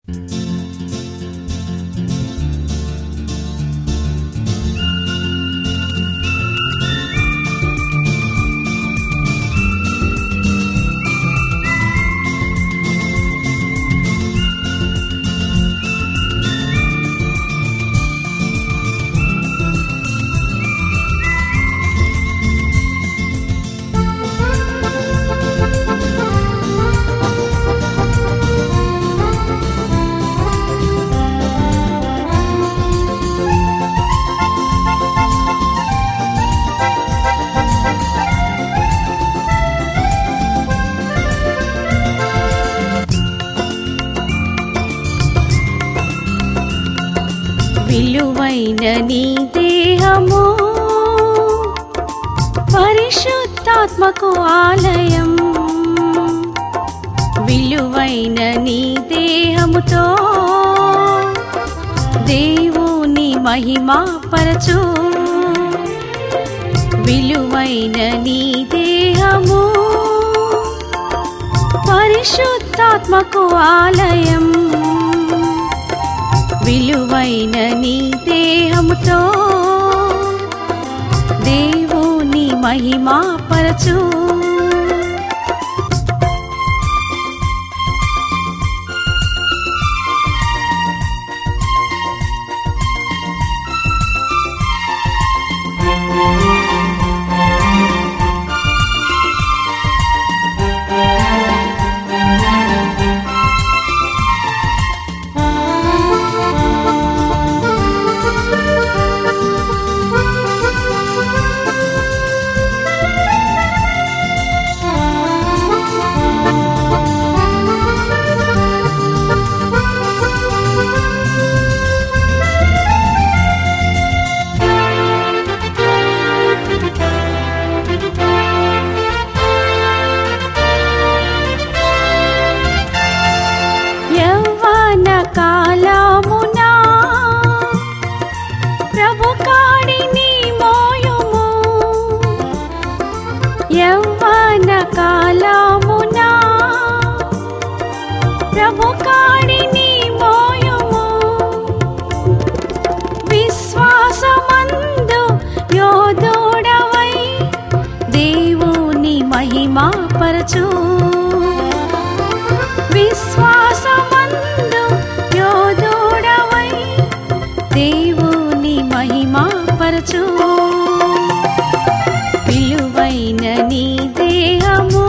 విలువైన నీ దేహము పరిశుద్ధాత్మకు ఆలయం విలువైన నీ దేహముతో దేవుని మహిమా పరచు విలువైన నీ దేహము పరిశుద్ధాత్మకు ఆలయం విలువైన నీ దేహముతో దేవుని మహిమా పరచు యవ్వన కాలమునా ప్రభు కాడిని మోయుము యవ్వన కాలమునా ప్రభు కాడిని మోయుము విశ్వాసమందు యోధుడవై దేవుని మహిమా పరచు విశ్వాసమందు యోధుడవై దేవుని మహిమా పరచు విలువైన నీ దేహము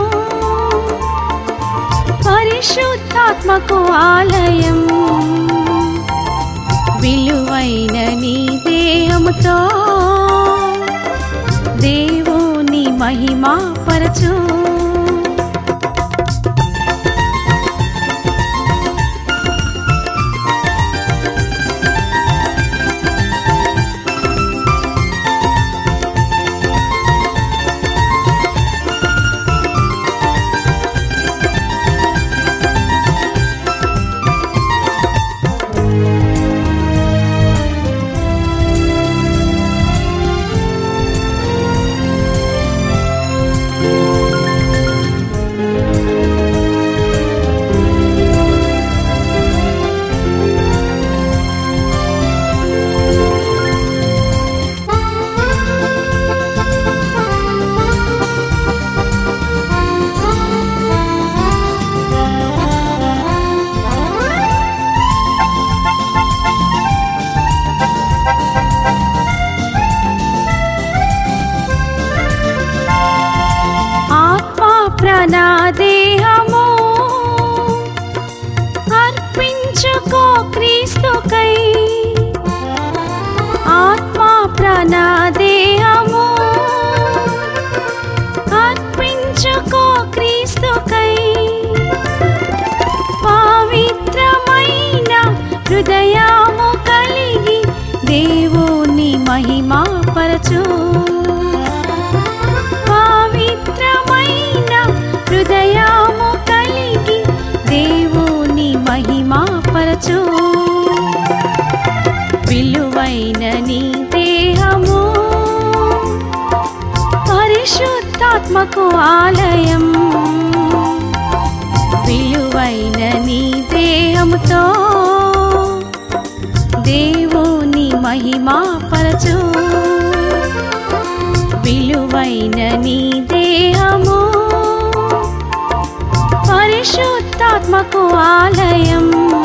పరిశుద్ధాత్మకు ఆలయం విలువైన నీ దేహముతో దేవుని మహిమా పరచు ఆత్మ ప్రాణదేహము అర్పించుకో క్రీస్తుకై ఆత్మ ప్రాణదేహము అర్పించుకో క్రీస్తుకై పవిత్రమైన హృదయము కలిగి దేవుని మహిమా పరచు పవిత్రమైన హృదయము కలిగి దేవుని మహిమా పరచు విలువైన నీ దేహము పరిశుద్ధాత్మకు ఆలయం విలువైన నీ దేహముతో మహిమా పరచు విలువైన నీ దేహము పరిశుద్ధాత్మకు ఆలయం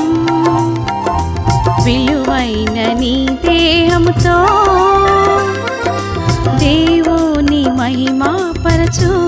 విలువైన నీ దేహముతో దేవుని మహిమా పరచు